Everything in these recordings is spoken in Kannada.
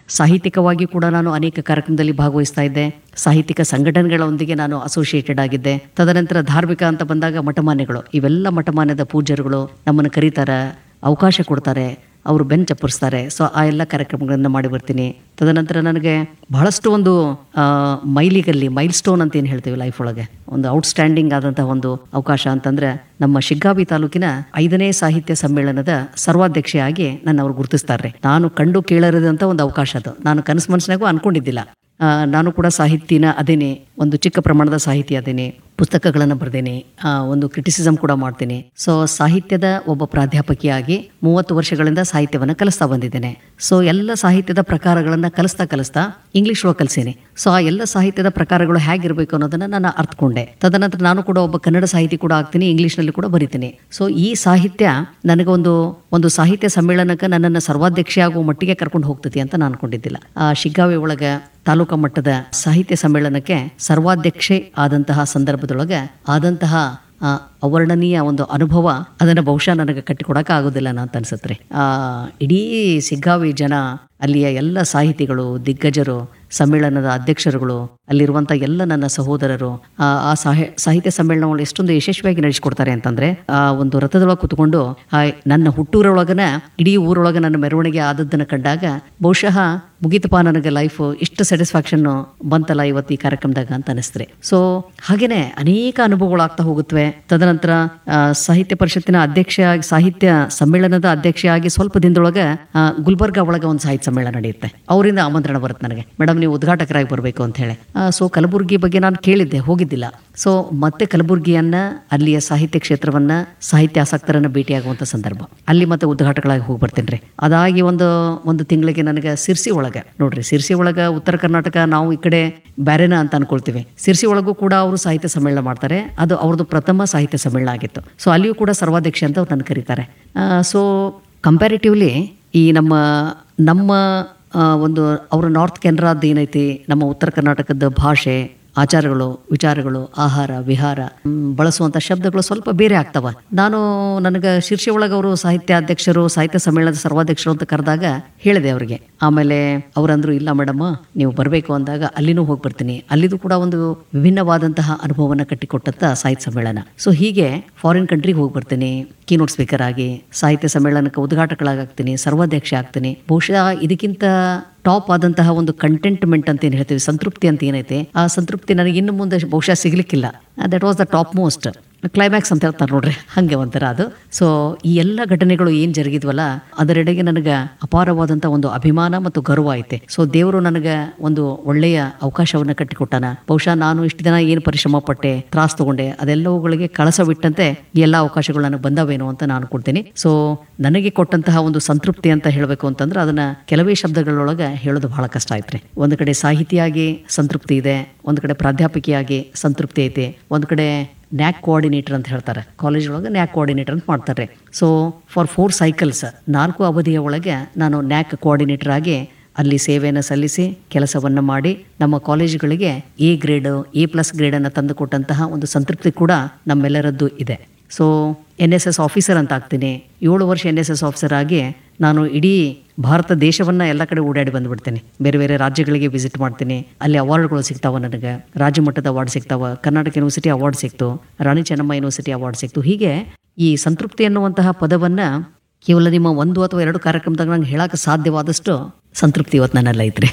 ಸಾಹಿತ್ಯಿಕವಾಗಿ ಕೂಡ ನಾನು ಅನೇಕ ಕಾರ್ಯಕ್ರಮದಲ್ಲಿ ಭಾಗವಹಿಸ್ತಾ ಇದ್ದೆ ಸಾಹಿತ್ಯಿಕ ಸಂಘಟನೆಗಳೊಂದಿಗೆ ನಾನು ಅಸೋಸಿಯೇಟೆಡ್ ಆಗಿದ್ದೆ ತದನಂತರ ಧಾರ್ಮಿಕ ಅಂತ ಬಂದಾಗ ಮಠಮಾನ್ಯಗಳು ಇವೆಲ್ಲ ಮಠಮಾನ್ಯದ ಪೂಜ್ಯರುಗಳು ನಮ್ಮನ್ನು ಕರೀತಾರೆ ಅವಕಾಶ ಕೊಡ್ತಾರೆ ಅವರು ಬೆನ್ ಚಪ್ಪರಿಸ್ತಾರೆ ಸೊ ಆ ಎಲ್ಲ ಕಾರ್ಯಕ್ರಮಗಳನ್ನು ಮಾಡಿ ಬರ್ತೀನಿ ತದನಂತರ ನನಗೆ ಬಹಳಷ್ಟು ಒಂದು ಆ, ಮೈಲಿಗಲ್ಲಿ ಮೈಲ್ ಸ್ಟೋನ್ ಅಂತ ಏನು ಹೇಳ್ತೀವಿ ಲೈಫ್ ಒಳಗೆ ಒಂದು ಔಟ್ಸ್ಟ್ಯಾಂಡಿಂಗ್ ಆದಂತಹ ಒಂದು ಅವಕಾಶ ಅಂತಂದ್ರೆ ನಮ್ಮ ಶಿಗ್ಗಾವಿ ತಾಲೂಕಿನ ಐದನೇ ಸಾಹಿತ್ಯ ಸಮ್ಮೇಳನದ ಸರ್ವಾಧ್ಯಕ್ಷೆಯಾಗಿ ನನ್ನ ಅವ್ರು ಗುರುತಿಸ್ತಾರೆ ನಾನು ಕಂಡು ಕೇಳರಿದಂಥ ಒಂದು ಅವಕಾಶ ಅದು ನಾನು ಕನಸು ಮನಸ್ಸಿನಾಗೂ ಅನ್ಕೊಂಡಿದ್ದಿಲ್ಲ ಆ, ನಾನು ಕೂಡ ಸಾಹಿತ್ಯನ ಅದೇನೆ ಒಂದು ಚಿಕ್ಕ ಪ್ರಮಾಣದ ಸಾಹಿತಿ ಅದೇನೆ ಪುಸ್ತಕಗಳನ್ನು ಬರ್ದೇನೆ ಆ, ಒಂದು ಕ್ರಿಟಿಸಿಸಮ್ ಕೂಡ ಮಾಡ್ತೇನೆ ಸೊ ಸಾಹಿತ್ಯದ ಒಬ್ಬ ಪ್ರಾಧ್ಯಾಪಕಿಯಾಗಿ ಮೂವತ್ತು ವರ್ಷಗಳಿಂದ ಸಾಹಿತ್ಯವನ್ನು ಕಲಿಸ್ತಾ ಬಂದಿದ್ದೇನೆ ಸೊ ಎಲ್ಲ ಸಾಹಿತ್ಯದ ಪ್ರಕಾರಗಳನ್ನು ಕಲಿಸ್ತಾ ಕಲಿಸ್ತಾ ಇಂಗ್ಲಿಷ್ ಒಳಗೆ ಕಲಿಸೇನೆ ಸೊ ಆ ಎಲ್ಲ ಸಾಹಿತ್ಯದ ಪ್ರಕಾರಗಳು ಹೇಗಿರಬೇಕು ಅನ್ನೋದನ್ನ ನಾನು ಅರ್ಥಕೊಂಡೆ ತದನಂತರ ನಾನು ಕೂಡ ಒಬ್ಬ ಕನ್ನಡ ಸಾಹಿತಿ ಕೂಡ ಆಗ್ತೀನಿ ಇಂಗ್ಲಿಷ್ನಲ್ಲಿ ಕೂಡ ಬರಿತೀನಿ ಸೊ ಈ ಸಾಹಿತ್ಯ ನನಗೊಂದು ಒಂದು ಸಾಹಿತ್ಯ ಸಮ್ಮೇಳನಕ್ಕೆ ನನ್ನನ್ನು ಸರ್ವಾಧ್ಯಕ್ಷೆ ಆಗುವ ಮಟ್ಟಿಗೆ ಕರ್ಕೊಂಡು ಹೋಗ್ತತಿ ಅಂತ ನಾನು ಅನ್ಕೊಂಡಿದ್ದಿಲ್ಲ ಆ ಶಿಗ್ಗಾವಿ ಒಳಗೆ ತಾಲೂಕಾ ಮಟ್ಟದ ಸಾಹಿತ್ಯ ಸಮ್ಮೇಳನಕ್ಕೆ ಸರ್ವಾಧ್ಯಕ್ಷೆ ಆದಂತಹ ಸಂದರ್ಭದೊಳಗೆ ಆದಂತಹ ಆ, ಅವರ್ಣನೀಯ ಒಂದು ಅನುಭವ ಅದನ್ನು ಬಹುಶಃ ನನಗೆ ಕಟ್ಟಿಕೊಡಕ್ಕೆ ಆಗೋದಿಲ್ಲ ಅಂತ ಅನ್ಸುತ್ತೆ ಆ ಇಡೀ ಸಿಗ್ಗಾವಿ ಜನ ಅಲ್ಲಿಯ ಎಲ್ಲ ಸಾಹಿತಿಗಳು ದಿಗ್ಗಜರು ಸಮ್ಮೇಳನದ ಅಧ್ಯಕ್ಷರುಗಳು ಅಲ್ಲಿರುವಂಥ ಎಲ್ಲ ನನ್ನ ಸಹೋದರರು ಆ ಆ ಸಾಹಿ ಸಾಹಿತ್ಯ ಸಮ್ಮೇಳನಗಳು ಎಷ್ಟೊಂದು ಯಶಸ್ವಿಯಾಗಿ ನಡೆಸಿಕೊಡ್ತಾರೆ ಅಂತಂದ್ರೆ ಆ ಒಂದು ರಥದೊಳಗೆ ಕೂತ್ಕೊಂಡು ಆ ನನ್ನ ಹುಟ್ಟೂರೊಳಗನ ಇಡೀ ಊರೊಳಗೆ ನನ್ನ ಮೆರವಣಿಗೆ ಆದದ್ದನ್ನು ಕಂಡಾಗ ಬಹುಶಃ ಮುಗಿತಪ್ಪ ನನಗೆ ಲೈಫ್ ಇಷ್ಟು ಸ್ಯಾಟಿಸ್ಫ್ಯಾಕ್ಷನ್ ಬಂತಲ್ಲ ಇವತ್ತು ಈ ಕಾರ್ಯಕ್ರಮದಾಗ ಅಂತ ಅನಿಸ್ತ್ರಿ ಸೊ ಹಾಗೇನೆ ಅನೇಕ ಅನುಭವಗಳಾಗ್ತಾ ಹೋಗುತ್ತವೆ ತದನಂತರ ಆ, ಸಾಹಿತ್ಯ ಪರಿಷತ್ತಿನ ಅಧ್ಯಕ್ಷ ಆಗಿ ಸಾಹಿತ್ಯ ಸಮ್ಮೇಳನದ ಅಧ್ಯಕ್ಷೆಯಾಗಿ ಸ್ವಲ್ಪ ದಿನದೊಳಗೆ ಆ, ಗುಲ್ಬರ್ಗ ಒಳಗೆ ಒಂದು ಸಾಹಿತ್ಯ ಸಮ್ಮೇಳನ ನಡೆಯುತ್ತೆ ಅವರಿಂದ ಆಮಂತ್ರಣ ಬರುತ್ತೆ ನನಗೆ ಮೇಡಮ್ ನೀವು ಉದ್ಘಾಟಕರಾಗಿ ಬರಬೇಕು ಅಂತ ಹೇಳಿ ಸೊ ಕಲಬುರಗಿ ಬಗ್ಗೆ ನಾನು ಕೇಳಿದ್ದೆ ಹೋಗಿದ್ದಿಲ್ಲ ಸೊ ಮತ್ತೆ ಕಲಬುರಗಿಯನ್ನ ಅಲ್ಲಿಯ ಸಾಹಿತ್ಯ ಕ್ಷೇತ್ರವನ್ನ ಸಾಹಿತ್ಯ ಆಸಕ್ತರನ್ನ ಭೇಟಿಯಾಗುವಂತ ಸಂದರ್ಭ ಅಲ್ಲಿ ಮತ್ತೆ ಉದ್ಘಾಟಕರಾಗಿ ಹೋಗಿ ಬರ್ತೇನೆ ರೀ ಅದಾಗಿ ಒಂದು ಒಂದು ತಿಂಗಳಿಗೆ ನನಗೆ ಸಿರ್ಸಿ ಒಳಗೆ ನೋಡ್ರಿ ಸಿರ್ಸಿ ಒಳಗೆ ಉತ್ತರ ಕರ್ನಾಟಕ ನಾವು ಈ ಕಡೆ ಬ್ಯಾರೆನ ಅಂತ ಅನ್ಕೊಳ್ತೀವಿ ಸಿರ್ಸಿ ಒಳಗೂ ಕೂಡ ಅವರು ಸಾಹಿತ್ಯ ಸಮ್ಮೇಳನ ಮಾಡ್ತಾರೆ ಅದು ಅವ್ರದ್ದು ಪ್ರಥಮ ಸಾಹಿತ್ಯ ಸಮ್ಮೇಳನ ಆಗಿತ್ತು ಸೊ ಅಲ್ಲಿಯೂ ಕೂಡ ಸರ್ವಾಧ್ಯಕ್ಷ ಅಂತ ಅವ್ರು ನನ್ನ ಕರೀತಾರೆ ಸೊ ಕಂಪ್ಯಾರಿಟಿವ್ಲಿ ಈ ನಮ್ಮ ನಮ್ಮ ಆ, ಒಂದು ಅವರ ನಾರ್ತ್ ಕೆನರಾದ ಏನೈತಿ ನಮ್ಮ ಉತ್ತರ ಕರ್ನಾಟಕದ ಭಾಷೆ ಆಚಾರಗಳು ವಿಚಾರಗಳು ಆಹಾರ ವಿಹಾರ ಮ್, ಬಳಸುವಂಥ ಶಬ್ದಗಳು ಸ್ವಲ್ಪ ಬೇರೆ ಆಗ್ತವ ನಾನು ನನಗೆ ಶೀರ್ಷೆ ಒಳಗೆ ಅವರು ಸಾಹಿತ್ಯ ಅಧ್ಯಕ್ಷರು ಸಾಹಿತ್ಯ ಸಮ್ಮೇಳನದ ಸರ್ವಾಧ್ಯಕ್ಷರು ಅಂತ ಕರೆದಾಗ ಹೇಳಿದೆ ಅವರಿಗೆ ಆಮೇಲೆ ಅವರಂದ್ರು ಇಲ್ಲ ಮೇಡಮ್ ನೀವು ಬರಬೇಕು ಅಂದಾಗ ಅಲ್ಲಿನೂ ಹೋಗಿ ಬರ್ತೀನಿ ಅಲ್ಲಿದು ಕೂಡ ಒಂದು ವಿಭಿನ್ನವಾದಂತಹ ಅನುಭವವನ್ನು ಕಟ್ಟಿಕೊಟ್ಟಂತ ಸಾಹಿತ್ಯ ಸಮ್ಮೇಳನ ಸೊ ಹೀಗೆ ಫಾರಿನ್ ಕಂಟ್ರಿಗೆ ಹೋಗಿ ಬರ್ತೀನಿ ಕೀನೋಟ್ ಸ್ಪೀಕರ್ ಆಗಿ ಸಾಹಿತ್ಯ ಸಮ್ಮೇಳನಕ್ಕೆ ಉದ್ಘಾಟಕಳಾಗ್ತೀನಿ ಸರ್ವಾಧ್ಯಕ್ಷ ಆಗ್ತೀನಿ ಬಹುಶಃ ಇದಕ್ಕಿಂತ ಟಾಪ್ ಆದಂತಹ ಒಂದು ಕಂಟೆಂಟ್ಮೆಂಟ್ ಅಂತ ಏನು ಹೇಳ್ತೀವಿ ಸಂತೃಪ್ತಿ ಅಂತ ಏನೈತೆ ಆ ಸಂತೃಪ್ತಿ ನನಗೆ ಇನ್ನು ಮುಂದೆ ಬಹುಶಃ ಸಿಗ್ಲಿಕ್ಕಿಲ್ಲ that was the top most climax ಅಂತ ಹೇಳ್ತಾರೆ ನೋಡ್ರಿ ಹಂಗೆ ಒಂಥರ ಅದು ಸೊ ಈ ಎಲ್ಲ ಘಟನೆಗಳು ಏನು ಜರುಗಿದ್ವಲ್ಲ ಅದರೆಡೆಗೆ ನನಗೆ ಅಪಾರವಾದಂಥ ಒಂದು ಅಭಿಮಾನ ಮತ್ತು ಗರ್ವ ಐತೆ ಸೊ ದೇವರು ನನಗೆ ಒಂದು ಒಳ್ಳೆಯ ಅವಕಾಶವನ್ನು ಕಟ್ಟಿಕೊಟ್ಟಾನ ಬಹುಶಃ ನಾನು ಇಷ್ಟು ದಿನ ಏನು ಪರಿಶ್ರಮ ಪಟ್ಟೆ ತ್ರಾಸ್ ತಗೊಂಡೆ ಅದೆಲ್ಲವುಗಳಿಗೆ ಕಳಸ ಬಿಟ್ಟಂತೆ ಈ ಎಲ್ಲ ಅವಕಾಶಗಳು ನನಗೆ ಬಂದವೇನೋ ಅಂತ ನಾನು ಕೊಡ್ತೀನಿ ಸೊ ನನಗೆ ಕೊಟ್ಟಂತಹ ಒಂದು ಸಂತೃಪ್ತಿ ಅಂತ ಹೇಳಬೇಕು ಅಂತಂದ್ರೆ ಅದನ್ನ ಕೆಲವೇ ಶಬ್ದಗಳೊಳಗೆ ಹೇಳೋದು ಬಹಳ ಕಷ್ಟ ಆಯ್ತ್ರಿ ಒಂದು ಕಡೆ ಸಾಹಿತಿಯಾಗಿ ಸಂತೃಪ್ತಿ ಇದೆ ಒಂದು ಕಡೆ ಪ್ರಾಧ್ಯಾಪಕಿಯಾಗಿ ಸಂತೃಪ್ತಿ ಐತೆ ಒಂದು ಕಡೆ ನ್ಯಾಕ್ ಕೋಆರ್ಡಿನೇಟರ್ ಅಂತ ಹೇಳ್ತಾರೆ ಕಾಲೇಜ್ ಒಳಗೆ ನ್ಯಾಕ್ ಕೋಆರ್ಡಿನೇಟರ್ ಅಂತ ಮಾಡ್ತಾರೆ ಸೊ ಫಾರ್ ಫೋರ್ ಸೈಕಲ್ಸ್ ನಾಲ್ಕು ಅವಧಿಯ ಒಳಗೆ ನಾನು ನ್ಯಾಕ್ ಕೋಆರ್ಡಿನೇಟರ್ ಆಗಿ ಅಲ್ಲಿ ಸೇವೆಯನ್ನು ಸಲ್ಲಿಸಿ ಕೆಲಸವನ್ನು ಮಾಡಿ ನಮ್ಮ ಕಾಲೇಜುಗಳಿಗೆ ಎ ಗ್ರೇಡ್ ಎ ಪ್ಲಸ್ ಗ್ರೇಡನ್ನು ತಂದು ಕೊಟ್ಟಂತಹ ಒಂದು ಸಂತೃಪ್ತಿ ಕೂಡ ನಮ್ಮೆಲ್ಲರದ್ದು ಇದೆ so N S S officer ಅಂತ ಆಗ್ತೀನಿ ಏಳು ವರ್ಷ ಎನ್ ಎಸ್ ಎಸ್ ಆಫೀಸರ್ ಆಗಿ ನಾನು ಇಡೀ ಭಾರತ ದೇಶವನ್ನ ಎಲ್ಲ ಕಡೆ ಓಡಾಡಿ ಬಂದ್ಬಿಡ್ತೇನೆ ಬೇರೆ ಬೇರೆ ರಾಜ್ಯಗಳಿಗೆ ವಿಸಿಟ್ ಮಾಡ್ತೀನಿ ಅಲ್ಲಿ ಅವಾರ್ಡ್ಗಳು ಸಿಗ್ತಾವ ನನಗೆ ರಾಜ್ಯ ಮಟ್ಟದ ಅವಾರ್ಡ್ ಸಿಗ್ತಾವ ಕರ್ನಾಟಕ ಯೂನಿವರ್ಸಿಟಿ ಅವಾರ್ಡ್ ಸಿಕ್ತು ರಾಣಿ ಚೆನ್ನಮ್ಮ ಯೂನಿವರ್ಸಿಟಿ ಅವಾರ್ಡ್ ಸಿಕ್ತು ಹೀಗೆ ಈ ಸಂತೃಪ್ತಿ ಅನ್ನುವಂತಹ ಪದವನ್ನ ಕೇವಲ ನಿಮ್ಮ ಒಂದು ಅಥವಾ ಎರಡು ಕಾರ್ಯಕ್ರಮದಾಗ ನಂಗೆ ಹೇಳಕ್ಕೆ ಸಾಧ್ಯವಾದಷ್ಟು ಸಂತೃಪ್ತಿ ಇವತ್ತು ನನ್ನೆಲ್ಲ ಐತ್ರಿ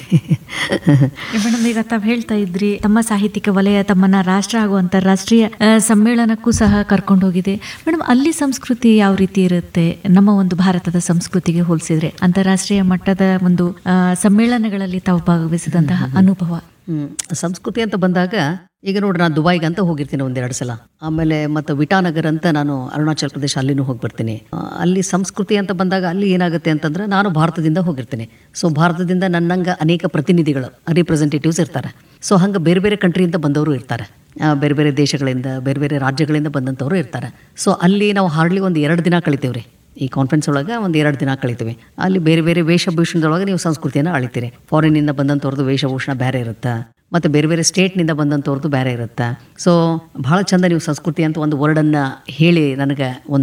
ಮೇಡಮ್ ಈಗ ತಾವು ಹೇಳ್ತಾ ಇದ್ರಿ ತಮ್ಮ ಸಾಹಿತ್ಯಿಕ ವಲಯ ತಮ್ಮನ್ನ ರಾಷ್ಟ್ರ ಹಾಗೂ ಅಂತಾರಾಷ್ಟ್ರೀಯ ಆ, ಸಮ್ಮೇಳನಕ್ಕೂ ಸಹ ಕರ್ಕೊಂಡು ಹೋಗಿದೆ ಮೇಡಮ್ ಅಲ್ಲಿ ಸಂಸ್ಕೃತಿ ಯಾವ ರೀತಿ ಇರುತ್ತೆ ನಮ್ಮ ಒಂದು ಭಾರತದ ಸಂಸ್ಕೃತಿಗೆ ಹೋಲಿಸಿದ್ರೆ ಅಂತಾರಾಷ್ಟ್ರೀಯ ಮಟ್ಟದ ಒಂದು ಆ, ಸಮ್ಮೇಳನಗಳಲ್ಲಿ ತಾವು ಭಾಗವಹಿಸಿದಂತಹ ಅನುಭವ ಹ್ಮ್. ಸಂಸ್ಕೃತಿ ಅಂತ ಬಂದಾಗ ಈಗ ನೋಡ್ರಿ ನಾನು ದುಬೈಗೆ ಅಂತ ಹೋಗಿರ್ತೀನಿ ಒಂದೆರಡು ಸಲ ಆಮೇಲೆ ಮತ್ತು ವಿಟಾನಗರ್ ಅಂತ ನಾನು ಅರುಣಾಚಲ ಪ್ರದೇಶ ಅಲ್ಲಿನೂ ಹೋಗಿ ಬರ್ತೀನಿ ಆ, ಅಲ್ಲಿ ಸಂಸ್ಕೃತಿ ಅಂತ ಬಂದಾಗ ಅಲ್ಲಿ ಏನಾಗುತ್ತೆ ಅಂತಂದ್ರೆ ನಾನು ಭಾರತದಿಂದ ಹೋಗಿರ್ತೀನಿ ಸೊ ಭಾರತದಿಂದ ನನ್ನಂಗೆ ಅನೇಕ ಪ್ರತಿನಿಧಿಗಳು ರಿಪ್ರೆಸೆಂಟೇಟಿವ್ಸ್ ಇರ್ತಾರೆ ಸೊ ಹಂಗೆ ಬೇರೆ ಬೇರೆ ಕಂಟ್ರಿಯಿಂದ ಬಂದವರು ಇರ್ತಾರೆ ಆ, ಬೇರೆ ಬೇರೆ ದೇಶಗಳಿಂದ ಬೇರೆ ಬೇರೆ ರಾಜ್ಯಗಳಿಂದ ಬಂದಂಥವ್ರು ಇರ್ತಾರೆ ಸೊ ಅಲ್ಲಿ ನಾವು ಹಾರ್ಡ್ಲಿ ಒಂದು ಎರಡು ದಿನ ಕಳಿತೀವಿ ರೀ ಈ ಕಾನ್ಫರೆನ್ಸ್ ಒಳಗೆ ಒಂದು ಎರಡು ದಿನ ಕಳಿತೀವಿ ಅಲ್ಲಿ ಬೇರೆ ಬೇರೆ ವೇಷಭೂಷಣದೊಳಗೆ ನೀವು ಸಂಸ್ಕೃತಿಯನ್ನು ಅಳಿತೀರಿ ಫಾರಿನ್ನಿಂದ ಬಂದಂಥವ್ರದ್ದು ವೇಷಭೂಷಣ ಬೇರೆ ಇರುತ್ತೆ ಮತ್ತು ಬೇರೆ ಬೇರೆ ಸ್ಟೇಟ್ನಿಂದ ಬಂದಂಥವ್ರದ್ದು ಬೇರೆ ಇರುತ್ತೆ ಸೊ ಭಾಳ ಚಂದ ನೀವು ಸಂಸ್ಕೃತಿ ಅಂತ ಒಂದು ವರ್ಡನ್ನು ಹೇಳಿ ನನಗೆ ಒಂದು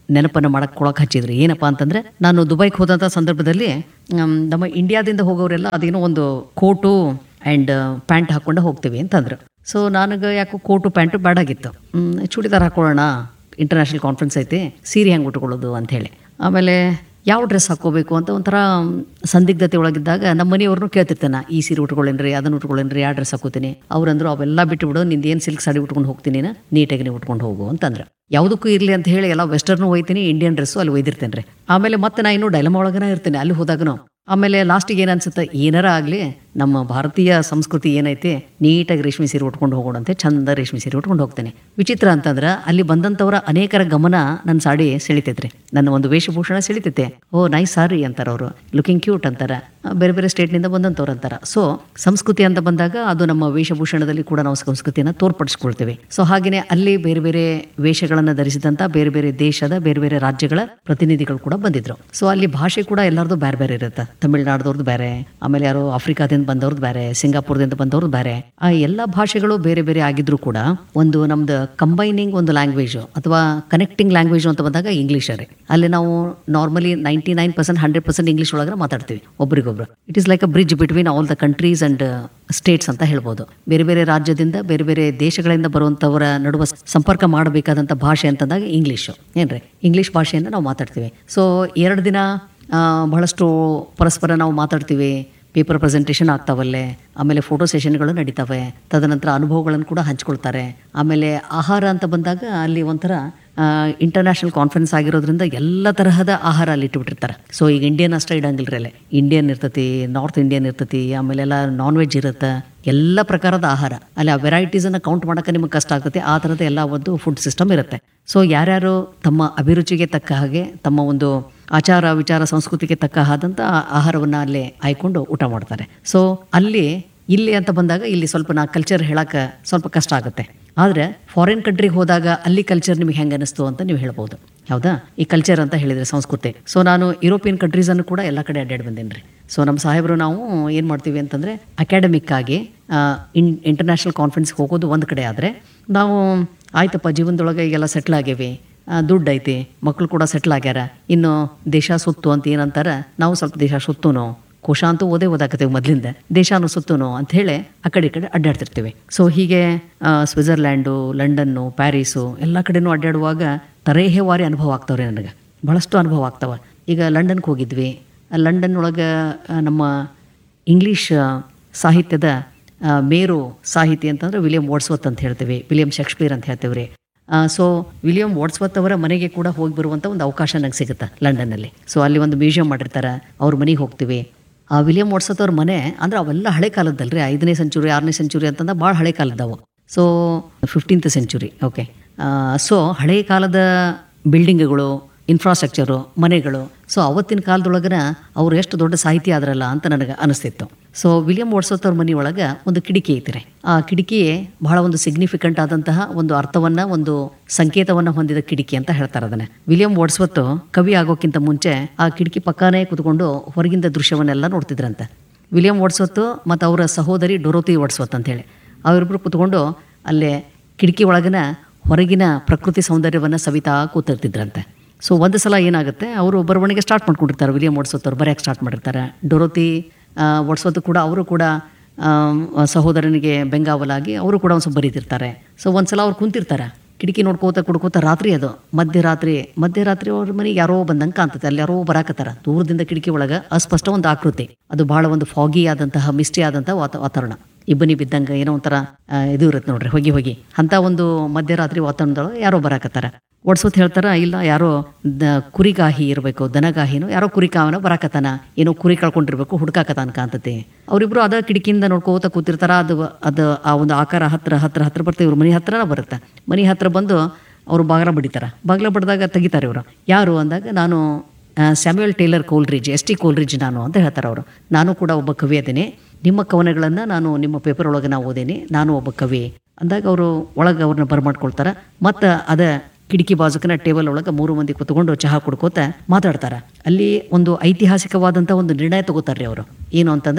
ನೆನಪನ್ನು ಮಾಡಕ್ಕೆ ಕೊಳಕ್ಕೆ ಹಚ್ಚಿದ್ರಿ ಏನಪ್ಪಾ ಅಂತಂದ್ರೆ ನಾನು ದುಬೈಗೆ ಹೋದಂಥ ಸಂದರ್ಭದಲ್ಲಿ ಮ್, ನಮ್ಮ ಇಂಡಿಯಾದಿಂದ ಹೋಗೋರೆಲ್ಲ ಅದೇನೋ ಒಂದು ಕೋಟು ಆ್ಯಂಡ್ ಪ್ಯಾಂಟ್ ಹಾಕ್ಕೊಂಡು ಹೋಗ್ತೀವಿ ಅಂತಂದ್ರು ಸೊ ನನಗೆ ಯಾಕೋ ಕೋಟು ಪ್ಯಾಂಟು ಬ್ಯಾಡಾಗಿತ್ತು ಮ್, ಚೂಡಿದಾರ್ ಹಾಕೊಳ್ಳೋಣ ಇಂಟರ್ನ್ಯಾಷನಲ್ ಕಾನ್ಫರೆನ್ಸ್ ಐತಿ ಸೀರೆ ಹೆಂಗೆ ಉಟ್ಕೊಳ್ಳೋದು ಅಂಥೇಳಿ ಆಮೇಲೆ ಯಾವ ಡ್ರೆಸ್ ಹಾಕ್ಕೋಬೇಕು ಅಂತ ಒಂಥರ ಸಂದಿಗ್ಧತೆ ಒಳಗಿದ್ದಾಗ ನಮ್ಮ ಮನೆಯವ್ರನ್ನೂ ಕೇಳ್ತಿರ್ತಾನೆ ಈ ಸೀರೆ ಉಟ್ಕೊಳ್ಳೇನ್ರಿ ಅದನ್ನು ಉಟ್ಕೊಳ್ಳೇನ್ರಿ ಯಾವ ಡ್ರೆಸ್ ಹಾಕೋತೀನಿ ಅವ್ರಂದ್ರು ಅವೆಲ್ಲ ಬಿಟ್ಟು ಬಿಡು ನಿಂದು ಏನು ಸಿಲ್ಕ್ ಸಾಡಿ ಉಟ್ಕೊಂಡು ಹೋಗ್ತೀನಿ ನೀನು ನೀಟಾಗಿ ನೀವು ಉಟ್ಕೊಂಡು ಹೋಗು ಅಂತಂದ್ರೆ ಯಾವುದಕ್ಕೂ ಇರಲಿ ಅಂತ ಹೇಳಿ ಎಲ್ಲ ವೆಸ್ಟರ್ನು ಒಯ್ತೀನಿ ಇಂಡಿಯನ್ ಡ್ರೆಸ್ಸು ಅಲ್ಲಿ ಒಯ್ದಿರ್ತೇನೆ ರೀ ಆಮೇಲೆ ಮತ್ತೆ ನಾ ಇನ್ನೂ ಡೈಲಮ ಒಳಗನ ಇರ್ತೀನಿ ಅಲ್ಲಿ ಹೋದಾಗನು ಆಮೇಲೆ ಲಾಸ್ಟಿಗೆ ಏನು ಅನ್ಸುತ್ತೆ ಏನಾರ ಆಗಲಿ ನಮ್ಮ ಭಾರತೀಯ ಸಂಸ್ಕೃತಿ ಏನೈತಿ ನೀಟಾಗಿ ರೇಷ್ಮೆ ಸೀರೆ ಉಟ್ಕೊಂಡು ಹೋಗೋಣ ಅಂತ ಚಂದ ರೇಷ್ಮೆ ಸೀರೆ ಉಟ್ಕೊಂಡು ಹೋಗ್ತೇನೆ ವಿಚಿತ್ರ ಅಂತಂದ್ರೆ ಅಲ್ಲಿ ಬಂದಂಥವರ ಅನೇಕರ ಗಮನ ನನ್ನ ಸಾಡಿ ಸೆಳಿತೈತ್ರಿ ನನ್ನ ಒಂದು ವೇಷಭೂಷಣ ಸೆಳಿತೈತೆ ಓ ನೈಸ್ ಸಾರಿ ಅಂತಾರ ಅವರು ಲುಕಿಂಗ್ ಕ್ಯೂಟ್ ಅಂತಾರ ಆ, ಬೇರೆ ಬೇರೆ ಸ್ಟೇಟ್ನಿಂದ ಬಂದಂಥವ್ರು ಅಂತಾರ ಸೊ ಸಂಸ್ಕೃತಿ ಅಂತ ಬಂದಾಗ ಅದು ನಮ್ಮ ವೇಷಭೂಷಣದಲ್ಲಿ ಕೂಡ ನಾವು ಸಂಸ್ಕೃತಿಯನ್ನು ತೋರ್ಪಡಿಸ್ಕೊಳ್ತೇವೆ ಸೊ ಹಾಗೆಯೇ ಅಲ್ಲಿ ಬೇರೆ ಬೇರೆ ವೇಷಗಳನ್ನು ಧರಿಸಿದಂಥ ಬೇರೆ ಬೇರೆ ದೇಶದ ಬೇರೆ ಬೇರೆ ರಾಜ್ಯಗಳ ಪ್ರತಿನಿಧಿಗಳು ಕೂಡ ಬಂದಿದ್ರು ಸೊ ಅಲ್ಲಿ ಭಾಷೆ ಕೂಡ ಎಲ್ಲರದು ಬೇರೆ ಬೇರೆ ಇರುತ್ತೆ ತಮಿಳ್ನಾಡ್ದವ್ರದ್ದು ಬೇರೆ ಆಮೇಲೆ ಯಾರೋ ಆಫ್ರಿಕಾದಿಂದ ಬಂದವ್ರದ್ದು ಬೇರೆ ಸಿಂಗಾಪುರದಿಂದ ಬಂದವ್ರದ್ದು ಬೇರೆ ಆ ಎಲ್ಲ ಭಾಷೆಗಳು ಬೇರೆ ಬೇರೆ ಆಗಿದ್ರು ಕೂಡ ಒಂದು ನಮ್ದು ಕಂಬೈನಿಂಗ್ ಒಂದು ಲ್ಯಾಂಗ್ವೇಜ್ ಅಥವಾ ಕನೆಕ್ಟಿಂಗ್ ಲ್ಯಾಂಗ್ವೇಜ್ ಅಂತ ಬಂದಾಗ ಇಂಗ್ಲೀಷ್ ರೀ ಅಲ್ಲಿ ನಾವು normally ninety nine percent hundred percent English ಒಳಗೆ ಮಾತಾಡ್ತೀವಿ ಒಬ್ರಿಗೊಬ್ರು it is like a bridge between all the countries and states ಅಂತ ಹೇಳ್ಬೋದು ಬೇರೆ ಬೇರೆ ರಾಜ್ಯದಿಂದ ಬೇರೆ ಬೇರೆ ದೇಶಗಳಿಂದ ಬರುವಂಥವರ ನಡುವೆ ಸಂಪರ್ಕ ಮಾಡಬೇಕಾದಂಥ ಭಾಷೆ ಅಂತಂದಾಗ ಇಂಗ್ಲೀಷು ಏನ್ರಿ ಇಂಗ್ಲೀಷ್ ಭಾಷೆಯನ್ನು ನಾವು ಮಾತಾಡ್ತೀವಿ ಸೊ ಎರಡು ದಿನ ಆ, ಬಹಳಷ್ಟು ಪರಸ್ಪರ ನಾವು ಮಾತಾಡ್ತೀವಿ ಪೇಪರ್ ಪ್ರೆಸೆಂಟೇಷನ್ ಆಗ್ತಾವಲ್ಲೇ ಆಮೇಲೆ ಫೋಟೋ ಸೆಷನ್ಗಳು ನಡೀತವೆ ತದನಂತರ ಅನುಭವಗಳನ್ನು ಕೂಡ ಹಂಚ್ಕೊಳ್ತಾರೆ ಆಮೇಲೆ ಆಹಾರ ಅಂತ ಬಂದಾಗ ಅಲ್ಲಿ ಒಂಥರ ಇಂಟರ್ನ್ಯಾಷನಲ್ ಕಾನ್ಫರೆನ್ಸ್ ಆಗಿರೋದ್ರಿಂದ ಎಲ್ಲ ತರಹದ ಆಹಾರ ಅಲ್ಲಿ ಇಟ್ಬಿಟ್ಟಿರ್ತಾರೆ ಸೊ ಈಗ ಇಂಡಿಯನ್ ಅಷ್ಟೇ ಇಡಂಗಿಲ್ರಿ ಅಲ್ಲಿ ಇಂಡಿಯನ್ ಇರ್ತೈತಿ ನಾರ್ತ್ ಇಂಡಿಯನ್ ಇರ್ತೈತಿ ಆಮೇಲೆ ಎಲ್ಲ ನಾನ್ ವೆಜ್ ಇರುತ್ತೆ ಎಲ್ಲ ಪ್ರಕಾರದ ಆಹಾರ ಅಲ್ಲಿ ಆ ವೆರೈಟೀಸನ್ನು ಕೌಂಟ್ ಮಾಡೋಕೆ ನಿಮಗೆ ಕಷ್ಟ ಆಗ್ತೈತಿ ಆ ಥರದ ಎಲ್ಲ ಒಂದು ಫುಡ್ ಸಿಸ್ಟಮ್ ಇರುತ್ತೆ ಸೊ ಯಾರ್ಯಾರು ತಮ್ಮ ಅಭಿರುಚಿಗೆ ತಕ್ಕ ಹಾಗೆ ತಮ್ಮ ಒಂದು ಆಚಾರ ವಿಚಾರ ಸಂಸ್ಕೃತಿಗೆ ತಕ್ಕ ಆದಂಥ ಆಹಾರವನ್ನು ಅಲ್ಲಿ ಆಯ್ಕೊಂಡು ಊಟ ಮಾಡ್ತಾರೆ ಸೊ ಅಲ್ಲಿ ಇಲ್ಲಿ ಅಂತ ಬಂದಾಗ ಇಲ್ಲಿ ಸ್ವಲ್ಪ ನಾ ಕಲ್ಚರ್ ಹೇಳಕ್ಕೆ ಸ್ವಲ್ಪ ಕಷ್ಟ ಆಗುತ್ತೆ ಆದರೆ ಫಾರಿನ್ ಕಂಟ್ರಿಗೆ ಹೋದಾಗ ಅಲ್ಲಿ ಕಲ್ಚರ್ ನಿಮಗೆ ಹೆಂಗೆ ಅನಿಸ್ತು ಅಂತ ನೀವು ಹೇಳ್ಬೋದು ಹೌದಾ ಈ ಕಲ್ಚರ್ ಅಂತ ಹೇಳಿದರೆ ಸಂಸ್ಕೃತಿ ಸೊ ನಾನು ಯುರೋಪಿಯನ್ ಕಂಟ್ರೀಸನ್ನು ಕೂಡ ಎಲ್ಲ ಕಡೆ ಅಡ್ಡಾಡಿ ಬಂದೇನೆ ರೀ ಸೊ ನಮ್ಮ ಸಾಹೇಬರು ನಾವು ಏನು ಮಾಡ್ತೀವಿ ಅಂತಂದರೆ ಅಕಾಡೆಮಿಕ್ ಆಗಿ ಇನ್ ಇಂಟರ್ನ್ಯಾಷನಲ್ ಕಾನ್ಫರೆನ್ಸ್ಗೆ ಹೋಗೋದು ಒಂದು ಕಡೆ ಆದರೆ ನಾವು ಆಯ್ತಪ್ಪ ಜೀವನದೊಳಗೆ ಈಗೆಲ್ಲ ಸೆಟ್ಲ್ ಆಗೇವಿ ಆ, ದುಡ್ಡು ಐತಿ ಮಕ್ಕಳು ಕೂಡ ಸೆಟ್ಲ್ ಆಗ್ಯಾರ ಇನ್ನು ದೇಶ ಸುತ್ತು ಅಂತ ಏನಂತಾರ ನಾವು ಸ್ವಲ್ಪ ದೇಶ ಸುತ್ತುನು ಕೋಶ ಅಂತೂ ಓದೇ ಓದಾಕತ್ತೀವಿ ಮೊದಲಿಂದ ದೇಶಾನು ಸುತ್ತುನು ಅಂತ ಹೇಳಿ ಆ ಕಡೆ ಈ ಕಡೆ ಅಡ್ಡಾಡ್ತಿರ್ತೀವಿ ಸೊ ಹೀಗೆ ಆ, ಸ್ವಿಟ್ಜರ್ಲ್ಯಾಂಡು ಲಂಡನ್ನು ಪ್ಯಾರಿಸು ಎಲ್ಲ ಕಡೆನೂ ಅಡ್ಡಾಡುವಾಗ ತರೇಹವಾರಿ ಅನುಭವ ಆಗ್ತಾವ್ರಿ ನನಗೆ ಭಾಳಷ್ಟು ಅನುಭವ ಆಗ್ತಾವ ಈಗ ಲಂಡನ್ಗೆ ಹೋಗಿದ್ವಿ ಆ ಲಂಡನ್ ಒಳಗೆ ಆ, ನಮ್ಮ ಇಂಗ್ಲೀಷ್ ಆ, ಸಾಹಿತ್ಯದ ಆ, ಮೇರು ಸಾಹಿತಿ ಅಂತಂದ್ರೆ ವಿಲಿಯಂ ವಾಟ್ಸ್ವತ್ ಅಂತ ಹೇಳ್ತೀವಿ ವಿಲಿಯಂ ಶೇಕ್ಸ್ಪಿಯರ್ ಅಂತ ಹೇಳ್ತೀವಿ ರೀ ಸೊ ವಿಲಿಯಂ ವಾಟ್ಸ್ವತ್ ಅವರ ಮನೆಗೆ ಕೂಡ ಹೋಗಿ ಬರುವಂಥ ಒಂದು ಅವಕಾಶ ನಂಗೆ ಸಿಗುತ್ತೆ ಲಂಡನ್ನಲ್ಲಿ ಸೊ ಅಲ್ಲಿ ಒಂದು ಮ್ಯೂಸಿಯಂ ಮಾಡಿರ್ತಾರೆ ಅವ್ರ ಮನೆಗೆ ಹೋಗ್ತೀವಿ ಆ ವಿಲಿಯಂ ವಾಟ್ಸ್ವತ್ ಅವ್ರ ಮನೆ ಅಂದ್ರೆ ಅವೆಲ್ಲ ಹಳೆ ಕಾಲದ್ದಲ್ರಿ ಐದನೇ ಸೆಂಚುರಿ ಆರನೇ ಸೆಂಚುರಿ ಅಂತಂದ ಭಾಳ ಹಳೆ ಕಾಲದವು so fifteenth century okay so ಹಳೆ ಕಾಲದ ಬಿಲ್ಡಿಂಗ್ಗಳು ಇನ್ಫ್ರಾಸ್ಟ್ರಕ್ಚರು ಮನೆಗಳು ಸೊ ಅವತ್ತಿನ ಕಾಲದೊಳಗನ ಅವ್ರು ಎಷ್ಟು ದೊಡ್ಡ ಸಾಹಿತಿ ಆದ್ರಲ್ಲ ಅಂತ ನನಗೆ ಅನಿಸ್ತಿತ್ತು ಸೊ ವಿಲಿಯಂ ವಾಟ್ಸ್ವತ್ ಅವ್ರ ಮನೆಯೊಳಗೆ ಒಂದು ಕಿಟಕಿ ಐತಿ ರೀ ಆ ಕಿಟಕಿ ಬಹಳ ಒಂದು ಸಿಗ್ನಿಫಿಕೆಂಟ್ ಆದಂತಹ ಒಂದು ಅರ್ಥವನ್ನ ಒಂದು ಸಂಕೇತವನ್ನ ಹೊಂದಿದ ಕಿಟಕಿ ಅಂತ ಹೇಳ್ತಾರೆ ಅದನ್ನ ವಿಲಿಯಂ ವಾಟ್ಸ್ವತ್ ಕವಿ ಆಗೋಕ್ಕಿಂತ ಮುಂಚೆ ಆ ಕಿಟಕಿ ಪಕ್ಕನೇ ಕುತ್ಕೊಂಡು ಹೊರಗಿಂದ ದೃಶ್ಯವನ್ನೆಲ್ಲ ನೋಡ್ತಿದ್ರಂತೆ ವಿಲಿಯಂ ವಾಟ್ಸ್ವತ್ ಮತ್ತು ಅವರ ಸಹೋದರಿ ಡೊರೋತಿ ವಾಟ್ಸ್ವತ್ ಅಂತೇಳಿ ಅವರಿಬ್ಬರು ಕುತ್ಕೊಂಡು ಅಲ್ಲೇ ಕಿಟಕಿ ಒಳಗಿನ ಹೊರಗಿನ ಪ್ರಕೃತಿ ಸೌಂದರ್ಯವನ್ನು ಸವಿತಾ ಕೂತಿರ್ತಿದ್ರಂತೆ ಸೊ ಒಂದು ಸಲ ಏನಾಗುತ್ತೆ ಅವರು ಬರವಣಿಗೆ ಸ್ಟಾರ್ಟ್ ಮಾಡ್ಕೊಂಡಿರ್ತಾರೆ ವಿಲಿಯಂ ವಾಟ್ಸ್ವತ್ ಅವ್ರು ಬರೆಯೋಕ್ಕೆ ಸ್ಟಾರ್ಟ್ ಮಾಡಿರ್ತಾರೆ ಡೊರೋತಿ ವಾಟ್ಸ್ವತ್ ಕೂಡ ಅವರು ಕೂಡ ಆಮ್, ಸಹೋದರನಿಗೆ ಬೆಂಗಾವಲಾಗಿ ಅವರು ಕೂಡ ಒಂದು ಸ್ವಲ್ಪ ಬರೀತಿರ್ತಾರೆ ಸೊ ಒಂದ್ಸಲ ಅವ್ರು ಕುಂತಿರ್ತಾರೆ ಕಿಟಕಿ ನೋಡ್ಕೋತ ಕುಡ್ಕೋತ ರಾತ್ರಿ ಅದು ಮಧ್ಯರಾತ್ರಿ ಮಧ್ಯರಾತ್ರಿ ಅವ್ರ ಮನೆಗೆ ಯಾರೋ ಬಂದಂಗೆ ಕಾಣ್ತದೆ ಅಲ್ಲಿ ಯಾರೋ ಬರಾಕತ್ತಾರ ದೂರದಿಂದ ಕಿಟಕಿ ಒಳಗೆ ಅಸ್ಪಷ್ಟ ಒಂದು ಆಕೃತಿ ಅದು ಬಹಳ ಒಂದು ಫಾಗಿ ಆದಂತಹ ಮಿಸ್ಟಿ ಆದಂತಹ ವಾತ ವಾತಾವರಣ ಇಬ್ಬನಿ ಬಿದ್ದಂಗೆ ಏನೋ ಒಂಥರ ಆ, ಇದು ಇರುತ್ತೆ ನೋಡ್ರಿ ಹೊಗಿ ಹೊಗಿ ಅಂತ ಒಂದು ಮಧ್ಯರಾತ್ರಿ ವಾತಾವರಣದೊಳಗೆ ಯಾರೋ ಬರಾಕತ್ತಾರ ಓಡಿಸೋತ್ ಹೇಳ್ತಾರ ಇಲ್ಲ ಯಾರೋ ದ ಕುರಿಗಾಹಿ ಇರಬೇಕು ದನಗಾಹಿನೋ ಯಾರೋ ಕುರಿ ಕಾವನ ಬರಾಕತ್ತಾನ ಏನೋ ಕುರಿ ಕಳ್ಕೊಂಡಿರ್ಬೇಕು ಹುಡ್ಕಾಕತ್ತಾನ ಕಾಂತತಿ ಅವರಿಬ್ರು ಅದ ಕಿಟಕಿಯಿಂದ ನೋಡ್ಕೋತ ಕೂತಿರ್ತಾರ ಅದು ಅದು ಆ ಒಂದು ಆಕಾರ ಹತ್ರ ಹತ್ರ ಹತ್ರ ಬರ್ತಾ ಇವ್ರ ಮನೆ ಹತ್ರನ ಬರುತ್ತೆ ಮನೆ ಹತ್ರ ಬಂದು ಅವರು ಬಾಗ್ಲ ಬಡಿತಾರ ಬಾಗ್ಲ ಬಡ್ದಾಗ ತೆಗಿತಾರೆ ಇವರು ಯಾರು ಅಂದಾಗ ನಾನು ಆ, Samuel Taylor Coleridge S T Coleridge ನಾನು ಅಂತ ಹೇಳ್ತಾರೆ ಅವರು ನಾನು ಕೂಡ ಒಬ್ಬ ಕವಿ ಅದೇನೆ ನಿಮ್ಮ ಕವನಗಳನ್ನು ನಾನು ನಿಮ್ಮ ಪೇಪರ್ ಒಳಗೆ ನಾವು ಓದೇನೆ ನಾನು ಒಬ್ಬ ಕವಿ ಅಂದಾಗ ಅವರು ಒಳಗೆ ಅವ್ರನ್ನ ಬರಮಾಡ್ಕೊಳ್ತಾರೆ ಮತ್ತು ಅದ ಕಿಟಕಿ ಬಾಜುಕನ ಟೇಬಲ್ ಒಳಗೆ ಮೂರು ಮಂದಿ ಕುತ್ಕೊಂಡು ಚಹಾ ಕುಡ್ಕೋತ ಮಾತಾಡ್ತಾರೆ ಅಲ್ಲಿ ಒಂದು ಐತಿಹಾಸಿಕವಾದಂಥ ಒಂದು ನಿರ್ಣಯ ತಗೋತಾರೆ ಅವರು ಏನು ಅಂತಂದ್ರೆ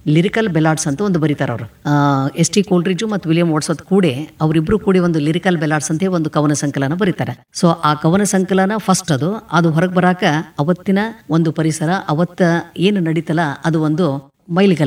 ಲಿರಿಕಲ್ ಬೆಲಾಡ್ಸ್ ಅಂತ ಒಂದು ಬರೀತಾರೆ ಅವರು ಎಸ್ ಟಿ ಕೋಲ್ಡ್ರಿಜು ಮತ್ತು ವಿಲಿಯಂ ವಾಟ್ಸತ್ ಕೂಡಿ ಅವರಿಬ್ರು ಕೂಡಿ ಒಂದು ಲಿರಿಕಲ್ ಬೆಲಾಡ್ಸ್ ಅಂತ ಒಂದು ಕವನ ಸಂಕಲನ ಬರೀತಾರೆ ಸೊ ಆ ಕವನ ಸಂಕಲನ ಫಸ್ಟ್ ಅದು ಅದು ಹೊರಗೆ ಬರಾಕ ಅವತ್ತಿನ ಒಂದು ಪರಿಸರ ಅವತ್ತ ಏನು ನಡೀತಲ್ಲ ಅದು ಒಂದು ಮೈಲಿಗಲ್ಲ